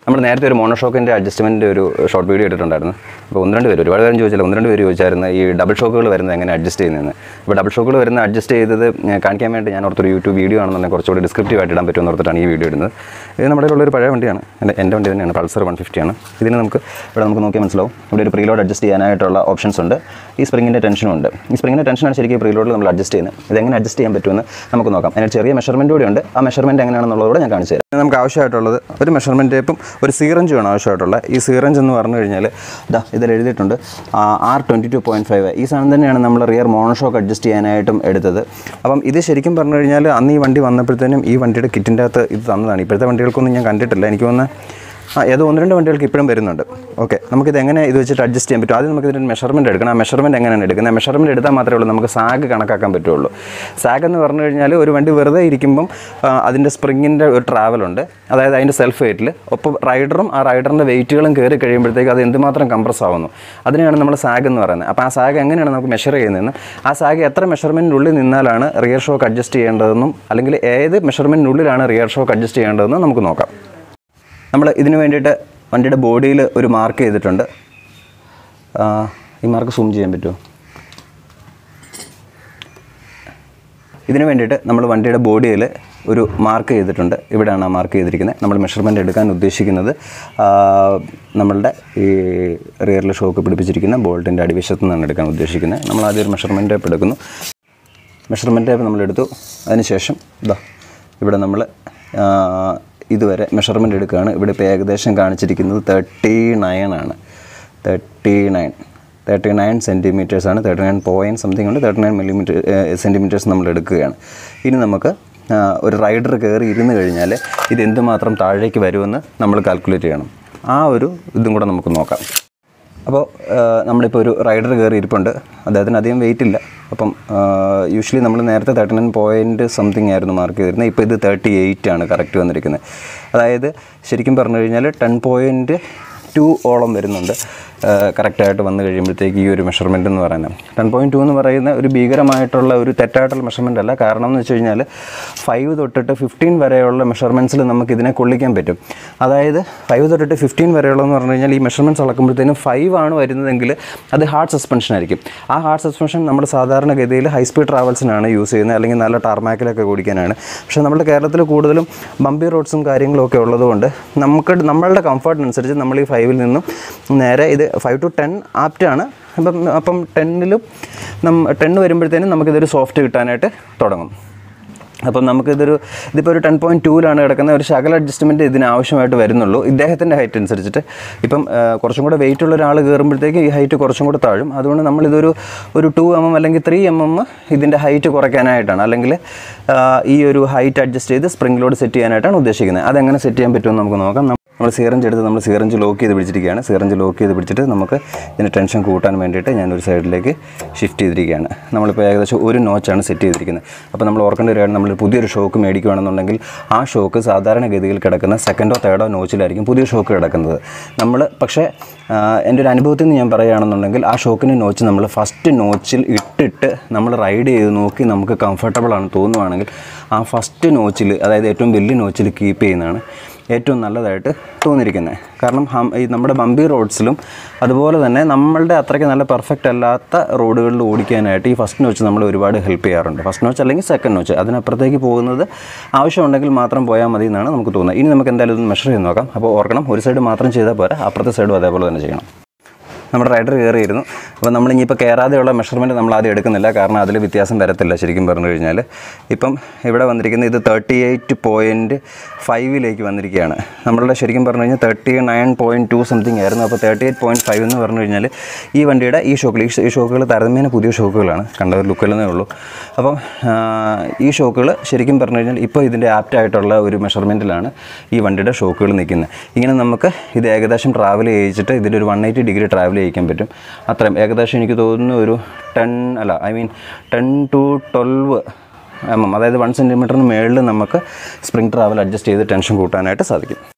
നമ്മൾ നേരത്തെ ഒരു മോണോഷോക്കിൻ്റെ അഡ്ജസ്റ്റ്മെൻറ്റ് ഒരു ഷോർട്ട് വീഡിയോ ഇട്ടിട്ടുണ്ടായിരുന്നു അപ്പോൾ ഒന്ന് രണ്ട് പേര് ഒരുപാട് പേരും ചോദിച്ചില്ല ഒന്ന് രണ്ട് പേര് ചോദിച്ചായിരുന്നു ഈ ഡബിൾ ഷോക്കുകൾ വരുന്നത് എങ്ങനെ അഡ്ജസ്റ്റ് ചെയ്യുന്നതെന്ന് അപ്പോൾ ഡബിൾ ഷോക്കുകൾ വരുന്ന അഡ്ജസ്റ്റ് ചെയ്തത് ഞാൻ കാണിക്കാൻ വേണ്ടി ഞാൻ ഓർത്തൊരു യൂട്യൂബ് വീഡിയോ ആണെന്നുണ്ടെങ്കിൽ കുറച്ചുകൂടി ഡിസ്ക്രിപ്റ്റീവ് ആയിട്ട് ഇടാൻ പറ്റുമെന്ന് ഓർത്തിട്ടാണ് ഈ വീഡിയോ ഇടുന്നത് ഇത് നമ്മുടെ ഉള്ളൊരു പഴയ വണ്ടിയാണ് എൻ്റെ എൻ്റെ വണ്ടി തന്നെയാണ് പൾസർ വൺ ഫിഫ്റ്റിയാണ് ഇതിന് നമുക്ക് ഇവിടെ നമുക്ക് നോക്കിയാൽ മനസ്സിലാവും ഇവിടെ ഒരു പ്രീലോഡ് അഡ്ജസ്റ്റ് ചെയ്യാനായിട്ടുള്ള ഓപ്ഷൻസ് ഉണ്ട് ഈ സ്പ്രിങ്ങിൻ്റെ ടെൻഷനും ഉണ്ട് ഈ സ്പ്രിങ്ങിൻ്റെ ടെൻഷനാണ് ശരിക്കും പ്രീലോഡിൽ നമ്മൾ അഡ്ജസ്റ്റ് ചെയ്യുന്നത് ഇതെങ്ങനെ അഡ്ജസ്റ്റ് ചെയ്യാൻ പറ്റുമെന്ന് നമുക്ക് നോക്കാം അതിന് ചെറിയ മെഷർമെൻറ്റ് കൂടി ഉണ്ട് ആ മെഷർമെൻറ്റ് എങ്ങനെയാണെന്നുള്ളതോടെ ഞാൻ കാണിച്ചു തരാം നമുക്ക് ആവശ്യമായിട്ടുള്ളത് ഒരു മെഷർമെൻറ്റ് ടേപ്പും ഒരു സീറഞ്ച് വേണം ആവശ്യമായിട്ടുള്ള ഈ സീറഞ്ച് എന്ന് പറഞ്ഞു കഴിഞ്ഞാൽ ഇതാ ഇതിൽ എഴുതിയിട്ടുണ്ട് R twenty two point five ഈ സാധനം തന്നെയാണ് നമ്മൾ റിയർ മോണോഷോക്ക് അഡ്ജസ്റ്റ് ചെയ്യാനായിട്ടും എടുത്തത് അപ്പം ഇത് ശരിക്കും പറഞ്ഞു കഴിഞ്ഞാൽ അന്ന് ഈ വണ്ടി വന്നപ്പോഴത്തേനും ഈ വണ്ടിയുടെ കിറ്റിൻ്റെ അകത്ത് ഇത് തന്നതാണ് ഇപ്പോഴത്തെ വണ്ടികൾക്കൊന്നും ഞാൻ കണ്ടിട്ടില്ല എനിക്ക് തോന്നുന്നത് ആ ഏതോ ഒന്ന് രണ്ട് വണ്ടികൾക്ക് ഇപ്പോഴും വരുന്നുണ്ട് ഓക്കെ നമുക്കിത് എങ്ങനെ ഇത് വെച്ചിട്ട് അഡ്ജസ്റ്റ് ചെയ്യാൻ പറ്റും ആദ്യം നമുക്ക് ഇതിൻ്റെ മെഷർമെൻറ്റ് എടുക്കണം ആ മെഷർമെൻറ്റ് എങ്ങനെയാണ് എടുക്കുന്നത് മെഷർമെൻറ്റ് എടുത്താൽ മാത്രമേ ഉള്ളൂ നമുക്ക് സാഗ് കണക്കാക്കാൻ പറ്റുള്ളൂ സാഗ് എന്ന് പറഞ്ഞു കഴിഞ്ഞാൽ ഒരു വണ്ടി വെറുതെ ഇരിക്കുമ്പം ആ, അതിൻ്റെ സ്പ്രിങ്ങിൻ്റെ ഒരു ട്രാവലുണ്ട് അതായത് അതിൻ്റെ സെൽഫ് വെയിറ്റിൽ ഒപ്പം റൈഡറും ആ റൈഡറിൻ്റെ വെയിറ്റുകളും കയറി കഴിയുമ്പോഴത്തേക്ക് അത് എന്തുമാത്രം കംപ്രസ് ആവുന്നു അതിനെയാണ് നമ്മൾ സാഗ് എന്ന് പറയുന്നത് അപ്പോൾ ആ സാഗ് എങ്ങനെയാണ് നമുക്ക് മെഷർ ചെയ്യുന്നതെന്ന് ആ സാഗ് എത്ര മെഷർമെൻറ്റിനുള്ളിൽ നിന്നാലാണ് റിയർ ഷോക്ക് അഡ്ജസ്റ്റ് ചെയ്യേണ്ടതെന്നും അല്ലെങ്കിൽ ഏത് മെഷർമെൻറ്റിനുള്ളിലാണ് റിയർ ഷോക്ക് അഡ്ജസ്റ്റ് ചെയ്യേണ്ടതെന്നും നമുക്ക് നോക്കാം നമ്മൾ ഇതിന് വേണ്ടിയിട്ട് വണ്ടിയുടെ ബോഡിയിൽ ഒരു മാർക്ക് ചെയ്തിട്ടുണ്ട് ആ, ഈ മാർക്ക് സൂം ചെയ്യാൻ പറ്റുമോ ഇതിന് വേണ്ടിയിട്ട് നമ്മൾ വണ്ടിയുടെ ബോഡിയിൽ ഒരു മാർക്ക് ചെയ്തിട്ടുണ്ട് ഇവിടെയാണ് ആ മാർക്ക് ചെയ്തിരിക്കുന്നത് നമ്മൾ മെഷർമെൻ്റ് എടുക്കാൻ ഉദ്ദേശിക്കുന്നത് ആ, നമ്മളുടെ ഈ റിയറിൽ ഷോക്ക് പിടിപ്പിച്ചിരിക്കുന്ന ബോൾട്ടിൻ്റെ അടിവശത്ത് നിന്നാണ് എടുക്കാൻ ഉദ്ദേശിക്കുന്നത് നമ്മൾ ആദ്യം ഒരു മെഷർമെൻറ്റ് ടേപ്പ് എടുക്കുന്നു മെഷർമെൻറ്റ് ടേപ്പ് നമ്മളെടുത്തു അതിനുശേഷം ഇതാ ഇവിടെ നമ്മൾ ഇതുവരെ മെഷർമെൻറ്റ് എടുക്കുകയാണ് ഇവിടെ ഇപ്പോൾ ഏകദേശം കാണിച്ചിരിക്കുന്നത് തേർട്ടി നയൻ ആണ് thirty nine thirty nine centimetres ആണ് തേർട്ടി നയൻ പോയിൻറ്റ് സംതിങ് ഉണ്ട് തേർട്ടി നയൻ മില്ലിമീറ്റർ സെൻറ്റിമീറ്റേഴ്സ് നമ്മൾ എടുക്കുകയാണ് ഇനി നമുക്ക് ആ, ഒരു റൈഡർ കയറി ഇരുന്ന് കഴിഞ്ഞാൽ ഇത് എന്തുമാത്രം താഴേക്ക് വരുമെന്ന് നമ്മൾ കാൽക്കുലേറ്റ് ചെയ്യണം ആ ഒരു ഇതും കൂടെ നമുക്ക് നോക്കാം അപ്പോൾ നമ്മളിപ്പോൾ ഒരു റൈഡർ കയറി ഇരിപ്പുണ്ട് അദ്ദേഹത്തിന് അധികം വെയിറ്റ് ഇല്ല അപ്പം യൂഷ്വലി നമ്മൾ നേരത്തെ തേർട്ടി നയൻ പോയിൻറ്റ് സംതിങ് ആയിരുന്നു മാർക്ക് ചെയ്തിരുന്നത് ഇപ്പോൾ ഇത് തേർട്ടി എയ്റ്റ് ആണ് കറക്റ്റ് വന്നിരിക്കുന്നത് അതായത് ശരിക്കും പറഞ്ഞു കഴിഞ്ഞാൽ ടെൻ പോയിൻറ്റ് ടു ഓളം വരുന്നുണ്ട് കറക്റ്റായിട്ട് വന്നു കഴിയുമ്പോഴത്തേക്ക് ഈ ഒരു മെഷർമെൻ്റ് എന്ന് പറയുന്നത് ടെൻ പോയിൻറ്റ് ടു എന്ന് പറയുന്ന ഒരു ഭീകരമായിട്ടുള്ള ഒരു തെറ്റായിട്ടുള്ള മെഷർമെൻ്റ് അല്ല കാരണം എന്ന് വെച്ച് കഴിഞ്ഞാൽ ഫൈവ് തൊട്ടിട്ട് ഫിഫ്റ്റീൻ വരെയുള്ള മെഷർമെൻറ്റ്സിൽ നമുക്ക് ഇതിനെ കൊള്ളിക്കാൻ പറ്റും അതായത് ഫൈവ് തൊട്ടിട്ട് ഫിഫ്റ്റീൻ വരെയുള്ളതെന്ന് പറഞ്ഞു കഴിഞ്ഞാൽ ഈ മെഷർമെൻറ്റ്സ് അളക്കുമ്പോഴത്തേനും ഫൈവ് ആണ് വരുന്നതെങ്കിൽ അത് ഹാർഡ് സസ്പെൻഷൻ ആയിരിക്കും ആ ഹാർഡ് സസ്പെൻഷൻ നമ്മൾ സാധാരണഗതിയിൽ ഹൈ സ്പീഡ് ട്രാവൽസിനാണ് യൂസ് ചെയ്യുന്നത് അല്ലെങ്കിൽ നല്ല ടാർമാക്കിലൊക്കെ ഓടിക്കാനാണ് പക്ഷേ നമ്മുടെ കേരളത്തിൽ കൂടുതലും ബമ്പി റോഡ്സും കാര്യങ്ങളും ഒക്കെ ഉള്ളതുകൊണ്ട് നമുക്ക് നമ്മളുടെ കംഫർട്ടിനനുസരിച്ച് നമ്മൾ ഈ ഫൈവിൽ നിന്നും നേരെ ഇത് ഫൈവ് ടു ടെൻ ആപ്റ്റാണ് അപ്പം അപ്പം ടെന്നിലും നം ടെൻ വരുമ്പോഴത്തേനും നമുക്കിതൊരു സോഫ്റ്റ് കിട്ടാനായിട്ട് തുടങ്ങും അപ്പം നമുക്കിതൊരു ഇതിപ്പോൾ ഒരു ടെൻ പോയിൻറ്റ് ടൂലാണ് കിടക്കുന്ന ഒരു ശകല അഡ്ജസ്റ്റ്മെൻറ്റ് ഇതിന് ആവശ്യമായിട്ട് വരുന്നുള്ളൂ ഇദ്ദേഹത്തിൻ്റെ ഹൈറ്റ് അനുസരിച്ചിട്ട് ഇപ്പം ആ, കുറച്ചും കൂടെ വെയിറ്റ് ഉള്ള ഒരാൾ കയറുമ്പോഴത്തേക്ക് ഈ ഹൈറ്റ് കുറച്ചും കൂടെ താഴും അതുകൊണ്ട് നമ്മളിതൊരു ഒരു ടു എം എം അല്ലെങ്കിൽ ത്രീ എം എം ഇതിൻ്റെ ഹൈറ്റ് കുറയ്ക്കാനായിട്ടാണ് അല്ലെങ്കിൽ ആ, ഈ ഒരു ഹൈറ്റ് അഡ്ജസ്റ്റ് ചെയ്ത് സ്പ്രിംഗ് ലോഡ് സെറ്റ് ചെയ്യാനായിട്ടാണ് ഉദ്ദേശിക്കുന്നത് അതെങ്ങനെ സെറ്റ് ചെയ്യാൻ പറ്റുമെന്ന് നമുക്ക് നോക്കാം നമ്മൾ സീറഞ്ച് എടുത്ത് നമ്മൾ സീറഞ്ച് ലോക്ക് ചെയ്ത് പിടിച്ചിരിക്കുകയാണ് സീറഞ്ച് ലോക്ക് ചെയ്ത് പിടിച്ചിട്ട് നമുക്ക് ഇതിന് ടെൻഷൻ കൂട്ടാൻ വേണ്ടിയിട്ട് ഞാനൊരു സൈഡിലേക്ക് ഷിഫ്റ്റ് ചെയ്തിരിക്കുകയാണ് നമ്മളിപ്പോൾ ഏകദേശം ഒരു നോച്ചാണ് സെറ്റ് ചെയ്തിരിക്കുന്നത് അപ്പോൾ നമ്മൾ ഓർക്കേണ്ട ഒരു കാര്യം നമ്മൾ പുതിയൊരു ഷോക്ക് മേടിക്കുകയാണെന്നുണ്ടെങ്കിൽ ആ ഷോക്ക് സാധാരണഗതിയിൽ കിടക്കുന്ന സെക്കൻഡോ തേർഡോ നോച്ചിലായിരിക്കും പുതിയ ഷോക്ക് കിടക്കുന്നത് നമ്മൾ പക്ഷേ ആ, എൻ്റെ ഒരു അനുഭവത്തിൽ നിന്ന് ഞാൻ പറയുകയാണെന്നുണ്ടെങ്കിൽ ആ ഷോക്കിൻ്റെ നോച്ച് നമ്മൾ ഫസ്റ്റ് നോച്ചിൽ ഇട്ടിട്ട് നമ്മൾ റൈഡ് ചെയ്ത് നോക്കി നമുക്ക് കംഫർട്ടബിൾ ആണ് തോന്നുവാണെങ്കിൽ ആ ഫസ്റ്റ് നോച്ചിൽ അതായത് ഏറ്റവും വലിയ നോച്ചിൽ കീപ്പ് ചെയ്യുന്നതാണ് ഏറ്റവും നല്ലതായിട്ട് തോന്നിയിരിക്കുന്നത് കാരണം ഹം ഈ നമ്മുടെ ബമ്പി റോഡ്സിലും അതുപോലെ തന്നെ നമ്മളുടെ അത്രയ്ക്ക് നല്ല പെർഫെക്റ്റ് അല്ലാത്ത റോഡുകളിൽ ഓടിക്കാനായിട്ട് ഈ ഫസ്റ്റ് നോച്ച് നമ്മൾ ഒരുപാട് ഹെൽപ്പ് ചെയ്യാറുണ്ട് ഫസ്റ്റ് നോച്ച് അല്ലെങ്കിൽ സെക്കൻഡ് നോച്ച് അതിനപ്പുറത്തേക്ക് പോകുന്നത് ആവശ്യമുണ്ടെങ്കിൽ മാത്രം പോയാൽ മതി എന്നാണ് നമുക്ക് തോന്നുന്നത് ഇനി നമുക്ക് എന്തായാലും ഇത് മെഷർ ചെയ്ത് നോക്കാം അപ്പോൾ ഓർക്കണം ഒരു സൈഡ് മാത്രം ചെയ്താൽ പോരാ അപ്പുറത്തെ സൈഡും അതേപോലെ തന്നെ ചെയ്യണം നമ്മുടെ റൈഡർ കയറിയിരുന്നു അപ്പോൾ നമ്മൾ ഇനിയിപ്പോൾ കയറാതെയുള്ള മെഷർമെൻറ്റ് നമ്മൾ ആദ്യം എടുക്കുന്നില്ല കാരണം അതിൽ വ്യത്യാസം വരത്തില്ല ശരിക്കും പറഞ്ഞു കഴിഞ്ഞാൽ ഇപ്പം ഇവിടെ വന്നിരിക്കുന്നത് ഇത് തേർട്ടി എയ്റ്റ് പോയിൻറ്റ് ഫൈവിലേക്ക് വന്നിരിക്കുകയാണ് നമ്മളുടെ ശരിക്കും പറഞ്ഞു കഴിഞ്ഞാൽ thirty nine point two something ആയിരുന്നു അപ്പോൾ തേർട്ടി എയ്റ്റ് പോയിൻറ്റ് ഫൈവ് എന്ന് പറഞ്ഞു കഴിഞ്ഞാൽ ഈ വണ്ടിയുടെ ഈ ഷോക്കുകൾ ഈ ഷ- ഈ ഷോക്കുകൾ താരതമ്യേന പുതിയ ഷോക്കുകളാണ് കണ്ട ഒരു ലുക്കിലെന്നേ ഉള്ളൂ അപ്പം ആ, ഈ ഷോക്കുകൾ ശരിക്കും പറഞ്ഞു കഴിഞ്ഞാൽ ഇപ്പോൾ ഇതിൻ്റെ ആപ്റ്റ് ആയിട്ടുള്ള ഒരു മെഷർമെൻറ്റിലാണ് ഈ വണ്ടിയുടെ ഷോക്കുകൾ നിൽക്കുന്നത് ഇങ്ങനെ നമുക്ക് ഇത് ഏകദേശം ട്രാവൽ ചെയ്യിച്ചിട്ട് ഇതിലൊരു വൺ എയ്റ്റി ഡിഗ്രി ട്രാവൽ ചെയ്യിക്കാൻ പറ്റും അത്രയും ഏകദേശം എനിക്ക് തോന്നുന്നു ഒരു ടെൻ അല്ല I mean ten to twelve M M അതായത് വൺ സെൻറ്റിമീറ്ററിന് മുകളിൽ നമുക്ക് സ്പ്രിംഗ് ട്രാവൽ അഡ്ജസ്റ്റ് ചെയ്ത് ടെൻഷൻ കൂട്ടാനായിട്ട് സാധിക്കും